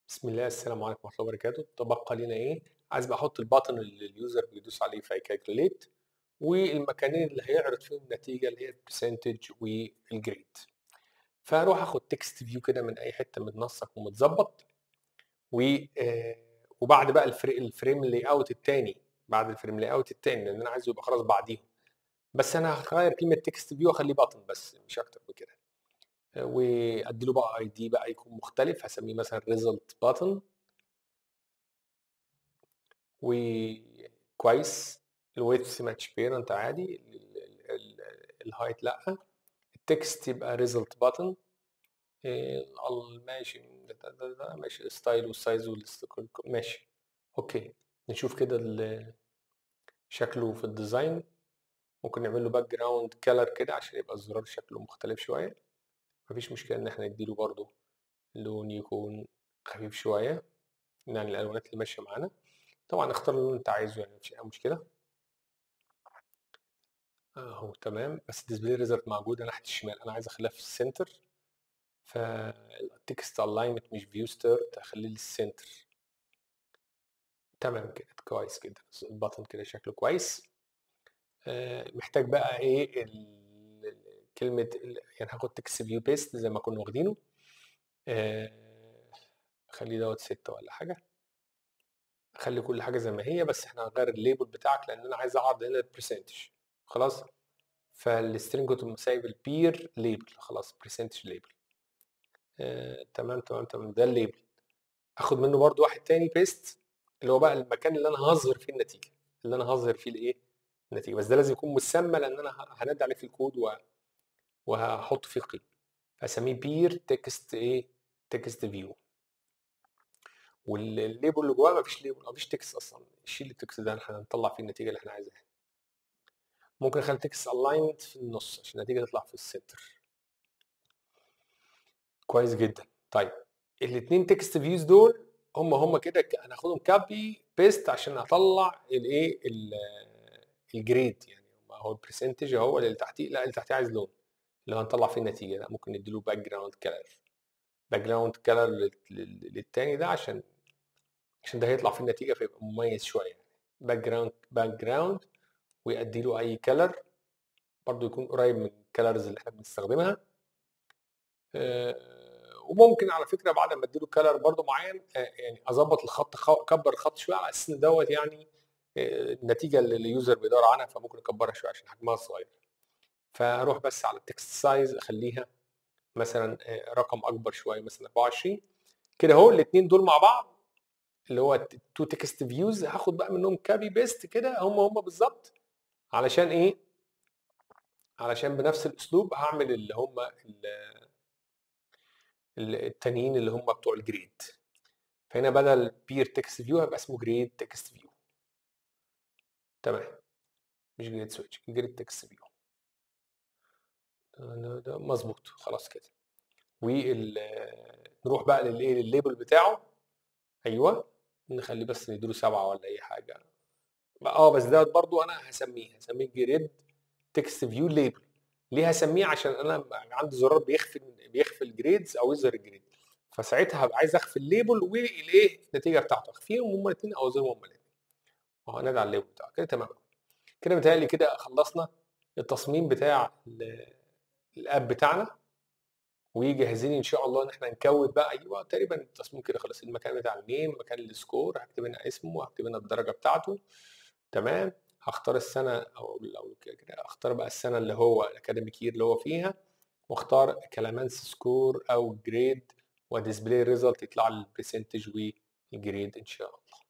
بسم الله السلام عليكم ورحمة الله وبركاته تبقى لنا ايه عايز بقى احط الباتن اللي اليوزر بيدوس عليه فيكالكوليت والمكانين اللي هيعرض فيهم النتيجة اللي هي البرسنتج والجريد فاروح اخد تكست فيو كده من اي حتة متنسق ومتظبط و آه، وبعد بقى الفري الفريم لاي اوت التاني بعد الفريم لاي اوت التاني لان انا عايزه يبقى خلاص بعديهم بس انا هغير كلمة تكست فيو واخليه باتن بس مش اكتر من كده وادي له بقى اي دي بقى يكون مختلف هسميه مثلا ريزلت باتن وكويس الويدث ماتش بيرنت عادي الهايت لا التكست يبقى ريزلت باتن ماشي ده ده ده ماشي الستايل والسايز والاستقرار ماشي اوكي نشوف كده ال- شكله في الديزاين ممكن نعمل له باك جراوند كلر كده عشان يبقى الزرار شكله مختلف شويه مفيش مشكله ان احنا نديله برضو لون يكون خفيف شويه يعني الالوانات اللي ماشيه معانا طبعا اختار اللون اللي انت عايزه يعني مفيش اي مشكله اهو تمام بس الديسبلاي ريزلت موجوده ناحيه الشمال انا عايز اخليها في السنتر فالتكست الاينمنت مش فيو ستارت هخليه للسنتر تمام كده كويس كده البطن كده شكله كويس آه، محتاج بقى ايه ال- ال- كلمه ال- يعني هاخد تكست فيو بيست زي ما كنا واخدينه آه، خليه دوت ستة ولا حاجه خلي كل حاجه زي ما هي بس احنا هنغير الليبل بتاعك لان انا عايز اعرض هنا البرسنتج خلاص فالسترنج تقوم سايب البير ليبل خلاص برسنتج ليبل آه، تمام تمام تمام ده الليبل اخد منه برضو واحد تاني بيست اللي هو بقى المكان اللي انا هظهر فيه النتيجه اللي انا هظهر فيه الايه النتيجه بس ده لازم يكون مسمى لان انا ه- هنادي عليه في الكود و- وهحط فيه قيمه هسميه بير تكست ايه تكست فيو والليبل اللي جواه مفيش ليبل مفيش تكست اصلا شيل التكست ده احنا هنطلع فيه النتيجه اللي احنا عايزينها ممكن اخلي تكست الايند في النص عشان النتيجه تطلع في السنتر كويس جدا طيب الاثنين تكست فيوز دول هم هم كده ك- هناخدهم كابي بيست عشان اطلع الايه ال- الجريد يعني ما هو البرسنتج هو اللي تحتيه لا اللي تحتيه عايز لون اللي هنطلع فيه النتيجه لا ممكن نديله باك جراوند كلر باك جراوند كلر للتاني ده عشان عشان ده هيطلع فيه النتيجه فيبقى مميز شويه باك جراوند باك جراوند ويأدي له اي كلر برضو يكون قريب من الكلرز اللي احنا بنستخدمها آه، وممكن على فكره بعد ما اديله كلر برضو معين آه، يعني اظبط الخط خ- اكبر الخط شويه على اساس ان دوت يعني آه، النتيجه اللي اليوزر بيدور عنها فممكن اكبرها شويه عشان حجمها صغير فاروح بس على التكست سايز اخليها مثلا آه، رقم اكبر شويه مثلا 24 كده اهو الاثنين دول مع بعض اللي هو تو تكست فيوز هاخد بقى منهم كابي بيست كده هم هم بالظبط علشان ايه علشان بنفس الاسلوب هعمل اللي هم ال- ال- التانيين اللي هم بتوع الجريد فهنا بدل بير تكست فيو هيبقى اسمه جريد تكست فيو تمام مش جريد سويتش جريد تكست فيو ده- ده مظبوط خلاص كده وال نروح بقى للايه للليبل بتاعه ايوه نخليه بس نديله سبعه ولا اي حاجه اه بس ده برضو انا هسميه هسميه جريد تكست فيو ليبل ليه هسميه عشان انا عندي زرار بيخفي بيخفي الجريدز او يظهر الجريد فساعتها هبقى عايز اخفي الليبل والايه النتيجه بتاعته اخفيهم هما الاثنين او اظهرهم هما الاثنين اهو نادي على الليبل بتاعه كده تمام كده متهيألي كده خلصنا التصميم بتاع ال- الاب بتاعنا وجاهزين ان شاء الله ان احنا نكود بقى ايوه تقريبا التصميم كده خلاص المكان بتاع النيم مكان السكور هكتب هنا اسمه وهكتب هنا الدرجه بتاعته تمام هختار السنه او لو كده كده اختار بقى السنه اللي هو الاكاديميك يير اللي هو فيها واختار كلامانس سكور او جريد وديسبلاي ريزلت يطلع لي البرسنتج والجريد ان شاء الله